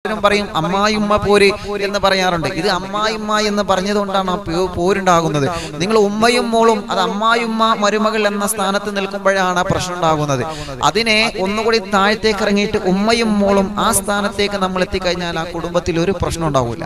പലരും പറയും അമ്മായിമ്മ പോര് എന്ന് പറയാറുണ്ട് ഇത് അമ്മായിമ്മ എന്ന് പറഞ്ഞതുകൊണ്ടാണ് ആ പോ- പോരുണ്ടാകുന്നത് നിങ്ങൾ ഉമ്മയും മോളും അത് അമ്മായിമ്മ മരുമകൾ എന്ന സ്ഥാനത്ത് നിൽക്കുമ്പോഴാണ് ആ പ്രശ്നം ഉണ്ടാകുന്നത് അതിനെ ഒന്നുകൂടി താഴത്തേക്ക് ഇറങ്ങിയിട്ട് ഉമ്മയും മോളും ആ സ്ഥാനത്തേക്ക് നമ്മൾ എത്തിക്കഴിഞ്ഞാൽ ആ കുടുംബത്തിൽ ഒരു പ്രശ്നം ഉണ്ടാവില്ല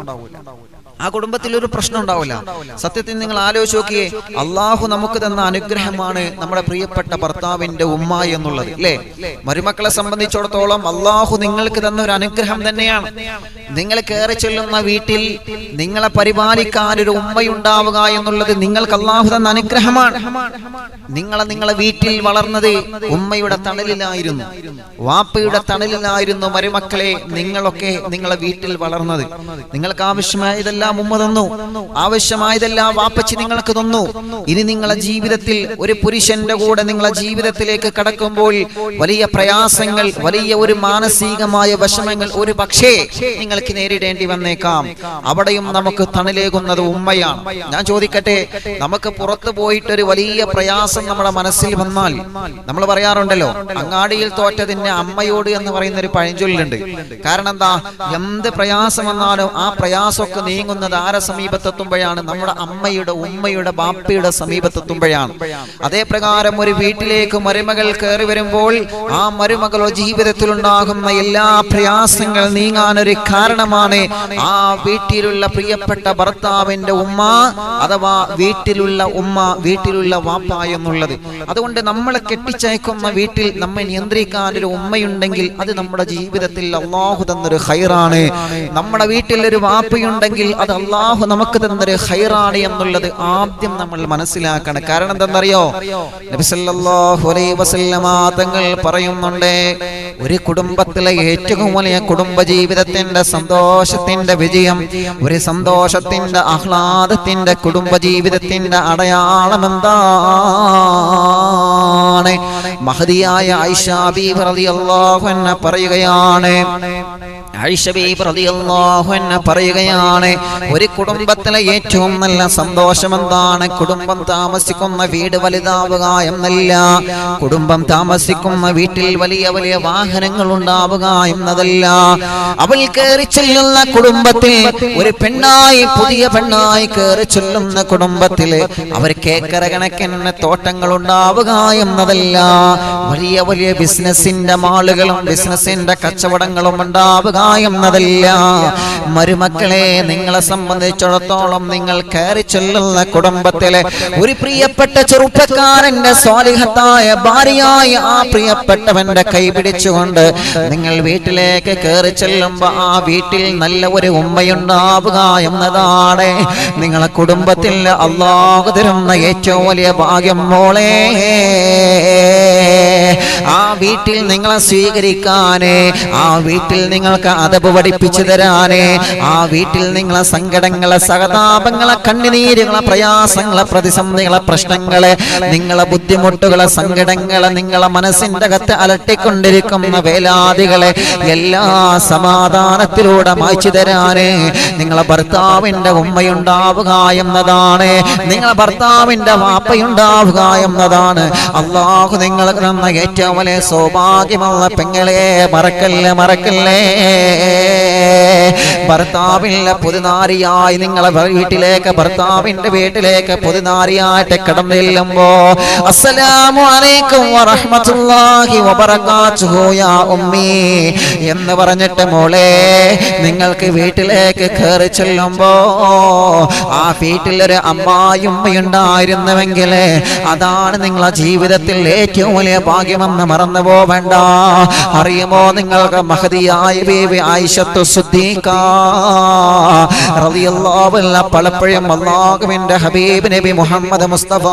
ആ കുടുംബത്തിൽ ഒരു പ്രശ്നം ഉണ്ടാവില്ല സത്യത്തിൽ നിങ്ങൾ ആലോചിച്ച് നോക്കിയേ അള്ളാഹു നമുക്ക് തന്ന അനുഗ്രഹമാണ് നമ്മുടെ പ്രിയപ്പെട്ട ഭർത്താവിന്റെ ഉമ്മ എന്നുള്ളത് അല്ലേ മരുമക്കളെ സംബന്ധിച്ചിടത്തോളം അള്ളാഹു നിങ്ങൾക്ക് തന്ന ഒരു അനുഗ്രഹം തന്നെയാണ് നിങ്ങൾ കയറി ചെല്ലുന്ന വീട്ടിൽ നിങ്ങളെ പരിപാലിക്കാൻ ഒരു ഉമ്മയുണ്ടാവുക എന്നുള്ളത് നിങ്ങൾക്ക് അള്ളാഹു തന്ന അനുഗ്രഹമാണ് നിങ്ങളെ നിങ്ങളെ വീട്ടിൽ വളർന്നത് ഉമ്മയുടെ തണലിലായിരുന്നു വാപ്പയുടെ തണലിലായിരുന്നു മരുമക്കളെ നിങ്ങളൊക്കെ നിങ്ങളെ വീട്ടിൽ വളർന്നത് നിങ്ങൾക്ക് ആവശ്യമായതെല്ലാം ഉമ്മ തന്നു ആവശ്യമായതെല്ലാം വാപ്പച്ചി നിങ്ങൾക്ക് തന്നു ഇനി നിങ്ങളെ ജീവിതത്തിൽ ഒരു പുരുഷന്റെ കൂടെ നിങ്ങളെ ജീവിതത്തിലേക്ക് കടക്കുമ്പോൾ വലിയ പ്രയാസങ്ങൾ വലിയ ഒരു മാനസികമായ വിഷമങ്ങൾ ഒരു പക്ഷേ നിങ്ങൾക്ക് നേരിടേണ്ടി വന്നേക്കാം അവിടെയും നമുക്ക് തണലേകുന്നത് ഉമ്മയാണ് ഞാൻ ചോദിക്കട്ടെ നമുക്ക് പുറത്തു പോയിട്ട് ഒരു വലിയ പ്രയാസം നമ്മുടെ മനസ്സിൽ വന്നാൽ നമ്മൾ പറയാറുണ്ടല്ലോ അങ്ങാടിയിൽ തോറ്റതിന്റെ അമ്മയോട് എന്ന് പറയുന്ന ഒരു പഴഞ്ചൊല്ലുണ്ട് കാരണം എന്താ എന്ത് പ്രയാസം വന്നാലും ആ പ്രയാസമൊക്കെ നീങ്ങുന്നത് ആരെ സമീപത്തെത്തുമ്പോഴാണ് നമ്മുടെ അമ്മയുടെ ഉമ്മയുടെ ബാപ്പയുടെ സമീപത്തെത്തുമ്പോഴാണ് അതേ പ്രകാരം ഒരു വീട്ടിലേക്ക് മരുമകൾ കയറി വരുമ്പോൾ ആ മരുമകളോ ജീവിതത്തിൽ ഉണ്ടാകുന്ന എല്ലാ പ്രയാസങ്ങൾ നീങ്ങാൻ ഒരു കാരണമാണ് ആ വീട്ടിലുള്ള പ്രിയപ്പെട്ട ഭർത്താവിന്റെ ഉമ്മ അഥവാ വീട്ടിലുള്ള ഉമ്മ വീട്ടിലുള്ള വാപ്പ എന്നുള്ളത് അതുകൊണ്ട് നമ്മളെ കെട്ടിച്ചയക്കുന്ന വീട്ടിൽ നമ്മെ നിയന്ത്രിക്കാൻ ഒരു ഉമ്മയുണ്ടെങ്കിൽ അത് നമ്മുടെ ജീവിതത്തിൽ അള്ളാഹു തന്നൊരു ഹൈറാണ് നമ്മുടെ വീട്ടിൽ ഒരു വാപ്പയുണ്ടെങ്കിൽ അത് അള്ളാഹു നമുക്ക് തന്നൊരു ഹൈറാണ് എന്നുള്ളത് ആദ്യം നമ്മൾ മനസ്സിലാക്കണം കാരണം എന്തെന്നറിയോ നബി സല്ലല്ലാഹു അലൈഹി വസല്ലമ തങ്ങൾ പറയുന്നുണ്ട് ഒരു കുടുംബത്തിലെ ഏറ്റവും വലിയ കുടുംബ ജീവിതത്തിന്റെ സന്തോഷത്തിന്റെ വിജയം ഒരു സന്തോഷത്തിന്റെ ആഹ്ലാദത്തിന്റെ കുടുംബ ജീവിതത്തിന്റെ അടയാളം എന്താണ് മഹതിയായ ഐഷാ ബീബി റളിയല്ലാഹു അൻഹ പറയുകയാണ് ആയിഷ ബീബി റളിയല്ലാഹു അൻഹ പറയുകയാണ് ഒരു കുടുംബത്തിലെ ഏറ്റവും നല്ല സന്തോഷം എന്താണ് കുടുംബം താമസിക്കുന്ന വീട് വലുതാവുക എന്നല്ല കുടുംബം താമസിക്കുന്ന വീട്ടിൽ വലിയ വലിയ വാഹനങ്ങൾ ഉണ്ടാവുക എന്നതല്ല അവൾ കയറി ചെല്ലുന്ന കുടുംബത്തിൽ ഒരു പെണ്ണായി പുതിയ പെണ്ണായി കയറി ചെല്ലുന്ന കുടുംബത്തില് അവർ കേക്കര കണക്കിന് തോട്ടങ്ങൾ ഉണ്ടാവുക എന്നതല്ല വലിയ വലിയ ബിസിനസിന്റെ മാളുകളും ബിസിനസിന്റെ കച്ചവടങ്ങളും ഉണ്ടാവുക എന്നതല്ല മരുമക്കളെ നിങ്ങളെ സംബന്ധിച്ചിടത്തോളം നിങ്ങൾ കയറി ചെല്ലുന്ന കുടുംബത്തിലെ ഒരു പ്രിയപ്പെട്ട ചെറുപ്പക്കാരന്റെ സ്വാലിഹത്തായ ഭാര്യയായ ആ പ്രിയപ്പെട്ടവന്റെ കൈ പിടിച്ചുകൊണ്ട് നിങ്ങൾ വീട്ടിലേക്ക് കയറി ചെല്ലുമ്പോ ആ വീട്ടിൽ നല്ല ഒരു ഉമ്മയുണ്ടാവുക എന്നതാണ് നിങ്ങളെ കുടുംബത്തിൽ അള്ളാഹു തരുന്ന ഏറ്റവും വലിയ ഭാഗ്യം മോളെ ആ വീട്ടിൽ നിങ്ങളെ സ്വീകരിക്കാന് ആ വീട്ടിൽ നിങ്ങൾക്ക് അതപ് പഠിപ്പിച്ചു തരാന് ആ വീട്ടിൽ നിങ്ങളെ സങ്കടങ്ങളെ സഹതാപങ്ങളെ കണ്ണുനീരുകളെ പ്രയാസങ്ങളെ പ്രതിസന്ധികളെ പ്രശ്നങ്ങളെ നിങ്ങളെ ബുദ്ധിമുട്ടുകളെ സങ്കടങ്ങളെ നിങ്ങളെ മനസ്സിന്റെ അകത്ത് അലട്ടിക്കൊണ്ടിരിക്കുന്ന വേലാദികളെ എല്ലാ സമാധാനത്തിലൂടെ മായ്ച്ചു തരാന് നിങ്ങളെ ഭർത്താവിന്റെ ഉമ്മയുണ്ടാവുക എന്നതാണ് നിങ്ങളെ ഭർത്താവിന്റെ വാപ്പയുണ്ടാവുക എന്നതാണ് അള്ളാഹു നിങ്ങൾ തന്ന ഏറ്റവും വലിയ സൗഭാഗ്യമുള്ള പെങ്ങളെ മറക്കല്ലേ മറക്കല്ലേ ഭർത്താവിന്റെ പുതുനാരിയായി നിങ്ങളെ വീട്ടിലേക്ക് ഭർത്താവിന്റെ വീട്ടിലേക്ക് പുതുനാരിയായിട്ട് കടന്നു ചെല്ലുമ്പോ അസ്സലാമു അലൈക്കും വറഹ്മത്തുള്ളാഹി വബറകാതുഹു യാ ഉമ്മി എന്ന് പറഞ്ഞിട്ട് മോളെ നിങ്ങൾക്ക് വീട്ടിലേക്ക് കയറി ചെല്ലുമ്പോ ആ വീട്ടിൽ ഒരു അമ്മായുമ്മയുണ്ടായിരുന്നുവെങ്കിൽ അതാണ് നിങ്ങളെ ജീവിതത്തിൽ ഏറ്റവും വലിയ ഭാഗ്യമെന്ന് മറന്നു പോവേണ്ട അറിയുമോ നിങ്ങൾക്ക് മഹതിയായ ബീവി ആയിഷത്തു സുദ്ദീഖ റളിയല്ലാഹു അൻഹ പലപ്പോഴും അല്ലാഹുവിന്റെ ഹബീബ് നബി മുഹമ്മദ് മുസ്തഫ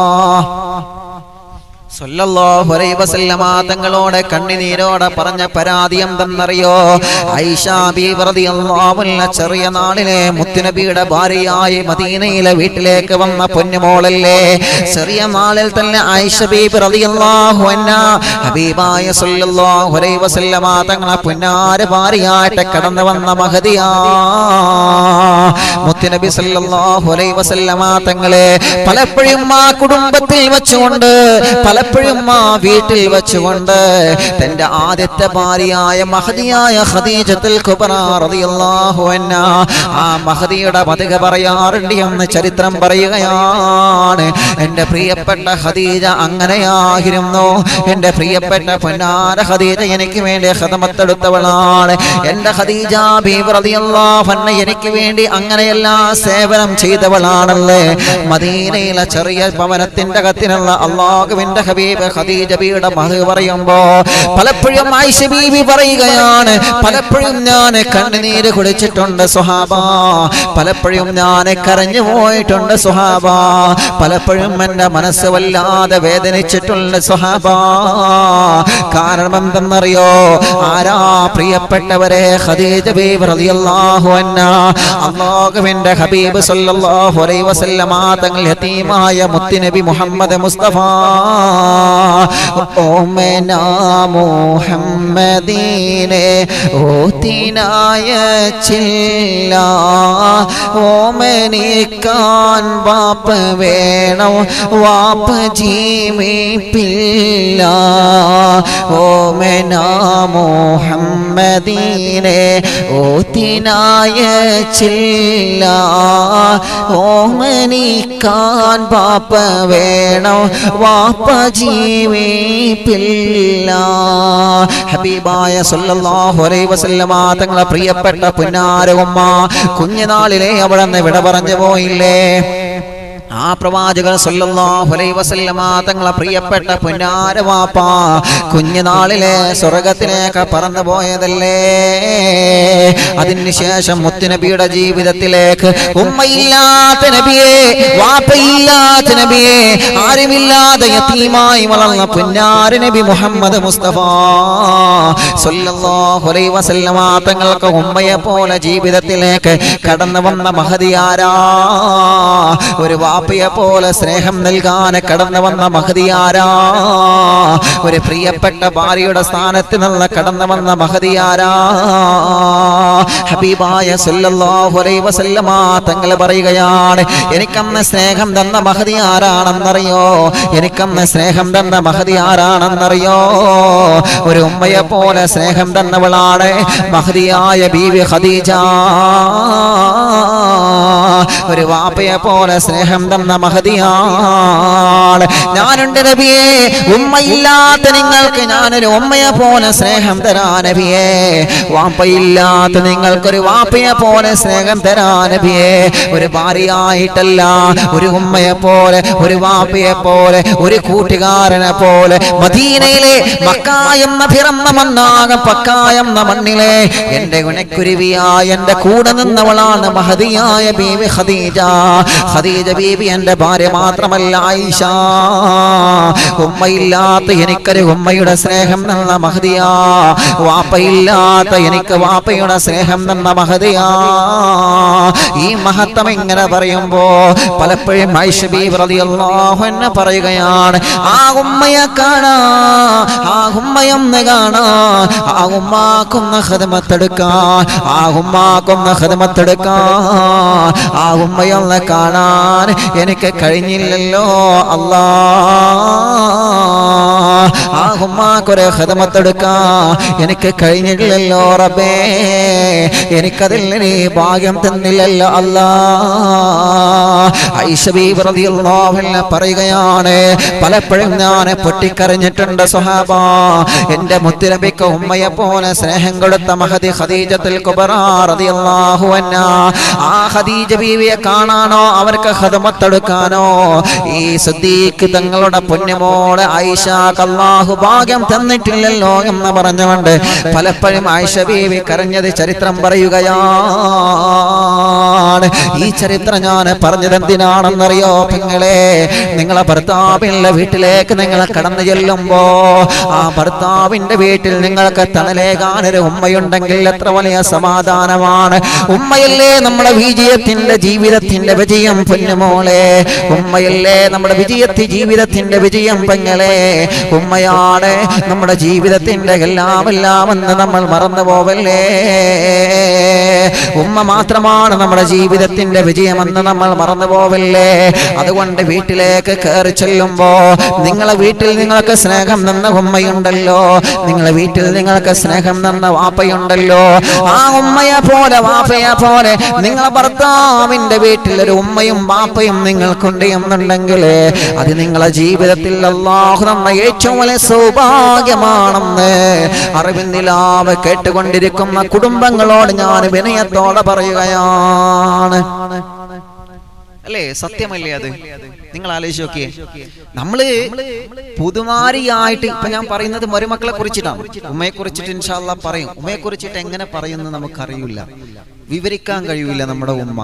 സല്ലല്ലാഹു അലൈഹി വസല്ലമ തങ്ങളോട് കണ്ണിനീരോടെ പറഞ്ഞ പരാതി എന്തെന്നറിയോ ഐഷ ബീവി റളിയല്ലാഹു അൻഹ ചെറിയ നാളിലെ മുത്തുനബിയുടെ ഭാര്യയായി മദീനയിലെ വീട്ടിലേക്ക് വന്ന പൊന്നുമോളല്ലേ ചെറിയ നാളിൽ തന്നെ ഐഷ ബീബി റളിയല്ലാഹു അൻഹ ഹബീബായ സല്ലല്ലാഹു അലൈഹി വസല്ലമ തങ്ങളെ പുന്നാര ഭാര്യയായിട്ട് കടന്നു വന്ന മഹദിയാ മുത്തുനബി സല്ലല്ലാഹു അലൈഹി വസല്ലമ തങ്ങളെ പലപ്പോഴും ആ കുടുംബത്തിൽ വെച്ചുകൊണ്ട് പല പലപ്പോഴും ആ വീട്ടിൽ വെച്ചുകൊണ്ട് തന്റെ ആദ്യത്തെ ഭാര്യയായ മഹദിയായ ഖദീജത്തുൽ കുബ്ര റളിയല്ലാഹു അൻഹ ആ മഹദിയുടെ പതുക പറയാറുണ്ട് എന്ന് ചരിത്രം പറയുകയാണ് എൻ്റെ പ്രിയപ്പെട്ട ഖദീജ അങ്ങനെയായിരുന്നു എൻ്റെ പ്രിയപ്പെട്ട പൊന്നാര ഖദീജ എനിക്ക് വേണ്ടി ഖദമത്തെടുത്തവളാണ് എൻ്റെ ഖദീജ ബീബി റളിയല്ലാഹു അൻഹ എനിക്ക് വേണ്ടി അങ്ങനെയെല്ലാം സേവനം ചെയ്തവളാണല്ലേ മദീനയിലെ ചെറിയ ഭവനത്തിന്റെ കത്തിനുള്ള അള്ളാഹുവിന്റെ ഹബീബ് ഖദീജ ബീയുടെ മഹ് പറയുമ്പോ പലപ്പോഴും ആയിഷ ബീബി പറയുകയാണ് പലപ്പോഴും ഞാൻ കണ്ണുനീര് കുടിച്ചിട്ടുണ്ട് സുഹാബ പലപ്പോഴും ഞാൻ കരഞ്ഞു പോയിട്ടുണ്ട് സുഹാബ പലപ്പോഴും എൻ്റെ മനസ്സ് വല്ലാതെ വേദനിച്ചിട്ടുണ്ട് സുഹാബ കാരണം എന്തെന്നറിയോ ആരാ പ്രിയപ്പെട്ടവരെ ഖദീജ ബീബി റളിയല്ലാഹു അൻഹ അള്ളാഹുവിന്റെ ഹബീബ് സല്ലല്ലാഹു അലൈഹി വസല്ലമ തങ്ങൾ യതീമായ മുത്തുനബി മുഹമ്മദ് മുസ്തഫ ഓമന മുഹമ്മദീനെ ഓത്തിനായ ചില്ല ഓമനിക്കാൻ വാപ്പ് വേണം വാപ്പ് ജീവിപ്പില്ല ഓമന മുഹമ്മദീനെ ഓത്തിനായ ചില്ല ഓമനിക്കാൻ വാപ്പ വേണം വാപ്പ ജീവിപ്പില്ല ഹബീബായ സല്ലല്ലാഹു അലൈഹി വസല്ലമ തങ്ങളെ പ്രിയപ്പെട്ട പുന്നാര ഉമ്മ കുഞ്ഞുനാളിലെ അവിടെ നിന്ന് വിട പറഞ്ഞു പോയില്ലേ ആ പ്രവാചകൻ സല്ലല്ലാഹു അലൈഹി വസല്ലമ തങ്ങളെ പ്രിയപ്പെട്ട പുന്നാര വാപ്പ കുഞ്ഞുനാളിലെ സ്വർഗത്തിലേക്ക് പറന്നു പോയതല്ലേ അതിനുശേഷം മുത്തുനബിയുടെ ജീവിതത്തിലേക്ക് ഉമ്മയില്ലാത്ത നബിയെ വാപ്പയില്ലാത്ത നബിയെ ആരുമില്ലാതെ യതീമായി വളർന്ന പുന്നാര നബി മുഹമ്മദ് മുസ്തഫ സല്ലല്ലാഹു അലൈഹി വസല്ലമ തങ്ങൾക്ക് ഉമ്മയെ പോലെ ജീവിതത്തിലേക്ക് കടന്നു വന്ന മഹതിയാരാ ഒരു വാപ്പയെ പോലെ സ്നേഹം നൽകാൻ കടന്നു വന്ന മഹതിയാരാ ഒരു പ്രിയപ്പെട്ട ഭാര്യയുടെ സ്ഥാനത്ത് നിന്ന് കടന്നു വന്ന മഹതിയാരാ ഹബീബായ സല്ലല്ലാഹു അലൈഹി വസല്ലമ തങ്ങൾ പറയുകയാണ് എനിക്കന്ന് സ്നേഹം തന്ന മഹതി ആരാണെന്നറിയോ എനിക്കന്ന് സ്നേഹം തന്ന മഹതി ആരാണെന്നറിയോ ഒരു ഉമ്മയെ പോലെ സ്നേഹം തന്നവളാണ് മഹതിയായ ബീവി ഖദീജ ഒരു വാപ്പയെ പോലെ സ്നേഹം തന്ന മഹതിയാണ് ഞാനുണ്ട് നബിയെ ഉമ്മയില്ലാത്ത നിങ്ങൾക്ക് ഞാനൊരു ഉമ്മയെ പോലെ സ്നേഹം തരാ നബിയെ വാപ്പയില്ലാത്ത നിങ്ങൾക്കൊരു വാപ്പയെ പോലെ സ്നേഹം തരാ നബിയെ ഒരു ഭാര്യയായിട്ടല്ല ഒരു ഉമ്മയെ പോലെ ഒരു വാപ്പയെ പോലെ ഒരു കൂട്ടുകാരനെ പോലെ മദീനയിലെ മക്ക എന്ന പിറന്ന മണ്ണാകം പക്ക എന്ന മണ്ണിലെ എന്റെ ഗുണക്കുരുവിയായ എന്റെ കൂടെ നിന്നവളാണ് മഹതിയായ ബീവി ഖദീജ ഖദീജ ബീവി എന്റെ ഭാര്യ മാത്രമല്ല ആയിഷ ഉമ്മയില്ലാത്ത എനിക്കൊരു ഉമ്മയുടെ സ്നേഹം തന്ന മഹതിയാ വാപ്പയില്ലാത്ത എനിക്ക് വാപ്പയുടെ സ്നേഹം തന്ന മഹതിയാ ഈ മഹത്വം ഇങ്ങനെ പറയുമ്പോ പലപ്പോഴും ആയിഷ ബീവി റളിയല്ലാഹു അൻഹ പറയുകയാണ് ആ ഉമ്മയെ കാണാ ആ ഉമ്മയൊന്ന് കാണാ ആ ഉമ്മാക്കൊന്ന് ഖദമത്തെടുക്കാൻ ആ ഉമ്മാക്കൊന്ന് ഖദമത്തെടുക്കാൻ ആ ഉമ്മയൊന്ന് കാണാൻ എനിക്ക് കഴിഞ്ഞില്ലല്ലോ അല്ലാ ആ ഉമ്മാക്കൊരു ഖദമത്തെടുക്കാൻ എനിക്ക് കഴിഞ്ഞില്ലല്ലോ റബ്ബേ എനിക്കതിൽ നീ ഭാഗ്യം തന്നില്ലല്ലോ അല്ലാ ഐഷ ബീബി റളിയല്ലാഹു അൻഹ പറയുകയാണ് പലപ്പോഴും ഞാൻ പൊട്ടിക്കരഞ്ഞിട്ടുണ്ട് സുഹാബ എന്റെ മുത്തുനബിക്ക് ഉമ്മയെ പോലെ സ്നേഹം കൊടുത്ത മഹദി ഖദീജത്തുൽ കുബ്ര റളിയല്ലാഹു അൻഹ ആ ഖദീജ ബീവിയെ കാണാനോ അവർക്ക് ഖദമത്തെടുക്കാനോ ഈ സിദ്ദീഖ് തങ്ങളുടെ പൊന്നുമോള് ആയിഷ അല്ലാഹു ഭാഗ്യം തന്നിട്ടില്ലല്ലോ എന്ന് പറഞ്ഞുകൊണ്ട് പലപ്പോഴും ആയിഷ ബീവി കരഞ്ഞത് ചരിത്രം പറയുകയാണ് ഈ ചരിത്രം ഞാൻ പറഞ്ഞത് എന്തിനാണെന്നറിയോ പെങ്ങളെ നിങ്ങളെ ഭർത്താവിന്റെ വീട്ടിലേക്ക് നിങ്ങൾ കടന്നു ചെല്ലുമ്പോ ആ ഭർത്താവിന്റെ വീട്ടിൽ നിങ്ങൾക്ക് തണലേകാനൊരു ഉമ്മയുണ്ടെങ്കിൽ എത്ര വലിയ സമാധാനമാണ് ഉമ്മയല്ലേ നമ്മുടെ വിജയത്തിന്റെ ജീവിതത്തിന്റെ വിജയം പൊന്നുമോളെ ഉമ്മയല്ലേ നമ്മുടെ വിജയത്തി ജീവിതത്തിന്റെ വിജയം പെങ്ങളെ ഉമ്മയാണ് നമ്മുടെ ജീവിതത്തിന്റെ എല്ലാം എല്ലാം എന്ന് നമ്മൾ മറന്നു പോവല്ലേ ഉമ്മ മാത്രമാണ് നമ്മുടെ ജീവിതത്തിന്റെ വിജയമെന്ന് നമ്മൾ മറന്നു പോവല്ലേ അതുകൊണ്ട് വീട്ടിലേക്ക് കയറി ചെല്ലുമ്പോ നിങ്ങളെ വീട്ടിൽ നിങ്ങൾക്ക് സ്നേഹം നിന്ന ഉമ്മയുണ്ടല്ലോ നിങ്ങളെ വീട്ടിൽ നിങ്ങൾക്ക് സ്നേഹം നിന്ന വാപ്പയുണ്ടല്ലോ ആ ഉമ്മയെ പോലെ വാപ്പയെ പോലെ നിങ്ങളെ ഭർത്താവിന്റെ വീട്ടിൽ ഒരു ഉമ്മയും വാപ്പയും നിങ്ങൾക്കുണ്ട് എന്നുണ്ടെങ്കിൽ അത് നിങ്ങളെ ജീവിതത്തിൽ അള്ളാഹു നമ്മ ഏറ്റവും വലിയ സൗഭാഗ്യമാണെന്ന് അറിവിന്ദിലാവ് കേട്ടുകൊണ്ടിരിക്കുന്ന കുടുംബങ്ങളോട് ഞാൻ വിനയത്തോടെ പറയുകയാണ് അല്ലേ സത്യമല്ലേ അത് നിങ്ങൾ ആലോചിച്ച് നോക്കിയേ നമ്മള് പുതുമാരിയായിട്ട് ഇപ്പൊ ഞാൻ പറയുന്നത് മരുമക്കളെ കുറിച്ചിട്ടാണ് ഉമ്മയെ കുറിച്ചിട്ട് ഇൻഷാല്ല പറയും ഉമ്മയെ കുറിച്ചിട്ട് എങ്ങനെ പറയുന്നു നമുക്കറിയില്ല വിവരിക്കാൻ കഴിയില്ല നമ്മുടെ ഉമ്മ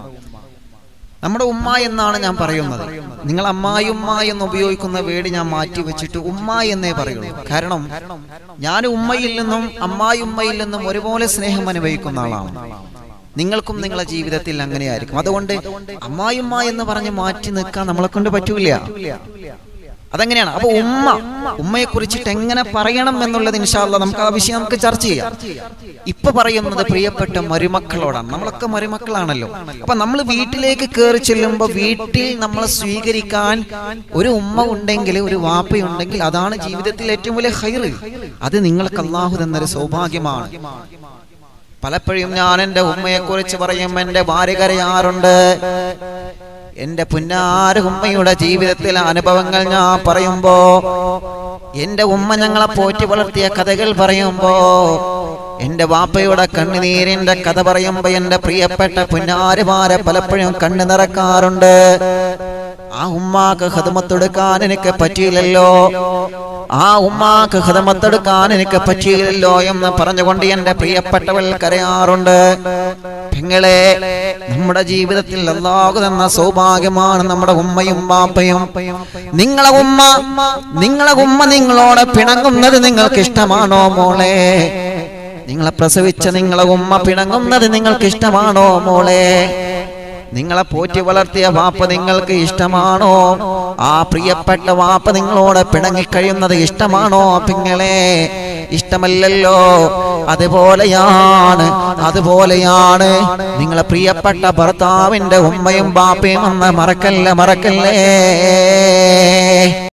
നമ്മുടെ ഉമ്മ എന്നാണ് ഞാൻ പറയുന്നത് നിങ്ങൾ അമ്മായിമ്മ എന്ന് ഉപയോഗിക്കുന്ന വേട് ഞാൻ മാറ്റി വെച്ചിട്ട് ഉമ്മ എന്നേ പറയുള്ളൂ കാരണം ഞാൻ ഉമ്മയിൽ നിന്നും അമ്മായിമ്മയിൽ നിന്നും ഒരുപോലെ സ്നേഹം അനുഭവിക്കുന്ന ആളാണ് നിങ്ങൾക്കും നിങ്ങളെ ജീവിതത്തിൽ അങ്ങനെയായിരിക്കും അതുകൊണ്ട് അമ്മായിമ്മ എന്ന് പറഞ്ഞ് മാറ്റി നിൽക്കാൻ നമ്മളെ കൊണ്ട് പറ്റൂല അതെങ്ങനെയാണ് അപ്പൊ ഉമ്മ ഉമ്മയെ കുറിച്ചിട്ട് എങ്ങനെ പറയണം എന്നുള്ളത് ഇൻഷാല്ല നമുക്ക് ആ വിഷയം നമുക്ക് ചർച്ച ചെയ്യാം ഇപ്പൊ പറയുന്നത് പ്രിയപ്പെട്ട മരുമക്കളോടാണ് നമ്മളൊക്കെ മരുമക്കളാണല്ലോ അപ്പൊ നമ്മൾ വീട്ടിലേക്ക് കയറി ചെല്ലുമ്പോ വീട്ടിൽ നമ്മളെ സ്വീകരിക്കാൻ ഒരു ഉമ്മ ഉണ്ടെങ്കിൽ ഒരു വാപ്പയുണ്ടെങ്കിൽ അതാണ് ജീവിതത്തിൽ ഏറ്റവും വലിയ ഹൈറ് അത് നിങ്ങൾക്ക് അള്ളാഹു തന്നൊരു സൗഭാഗ്യമാണ് പലപ്പോഴും ഞാൻ എൻ്റെ ഉമ്മയെ കുറിച്ച് പറയും എൻ്റെ ഭാര്യ കരയാറുണ്ട് എന്റെ പുന്നാര ഉമ്മയുടെ ജീവിതത്തിലെ അനുഭവങ്ങൾ ഞാൻ പറയുമ്പോ എന്റെ ഉമ്മ ഞങ്ങളെ പോറ്റി വളർത്തിയ കഥകൾ പറയുമ്പോ എന്റെ വാപ്പയുടെ കണ്ണുനീരിന്റെ കഥ പറയുമ്പോ എന്റെ പ്രിയപ്പെട്ട പുന്നാരുമാരെ പലപ്പോഴും കണ്ണു നിറക്കാറുണ്ട് ആ ഉമ്മാക്ക് ഹതമത്തെടുക്കാൻ എനിക്ക് പറ്റിയില്ലല്ലോ ആ ഉമ്മാക്ക് ഹതമത്തെടുക്കാൻ എനിക്ക് പറ്റിയില്ലല്ലോ എന്ന് പറഞ്ഞുകൊണ്ട് എന്റെ പ്രിയപ്പെട്ടവൾ കരയാറുണ്ട് പെങ്ങളെ നമ്മുടെ ജീവിതത്തിൽ അല്ലാഹു തന്ന സൗഭാഗ്യമാണ് നമ്മുടെ ഉമ്മയും ബാപ്പയും നിങ്ങളെ ഉമ്മ നിങ്ങളെ ഉമ്മ നിങ്ങളോട് പിണങ്ങുന്നത് നിങ്ങൾക്ക് ഇഷ്ടമാണോ മോളെ നിങ്ങളെ പ്രസവിച്ച നിങ്ങളെ ഉമ്മ പിണങ്ങുന്നത് നിങ്ങൾക്ക് ഇഷ്ടമാണോ മോളെ നിങ്ങളെ പോറ്റി വളർത്തിയ വാപ്പ നിങ്ങൾക്ക് ഇഷ്ടമാണോ ആ പ്രിയപ്പെട്ട വാപ്പ നിങ്ങളോട് പിണങ്ങിക്കഴിയുന്നത് ഇഷ്ടമാണോ പിങ്ങളെ ഇഷ്ടമല്ലല്ലോ അതുപോലെയാണ് അതുപോലെയാണ് നിങ്ങളെ പ്രിയപ്പെട്ട ഭർത്താവിന്റെ ഉമ്മയും ബാപ്പയും എന്ന് മറക്കല്ലേ മറക്കല്ലേ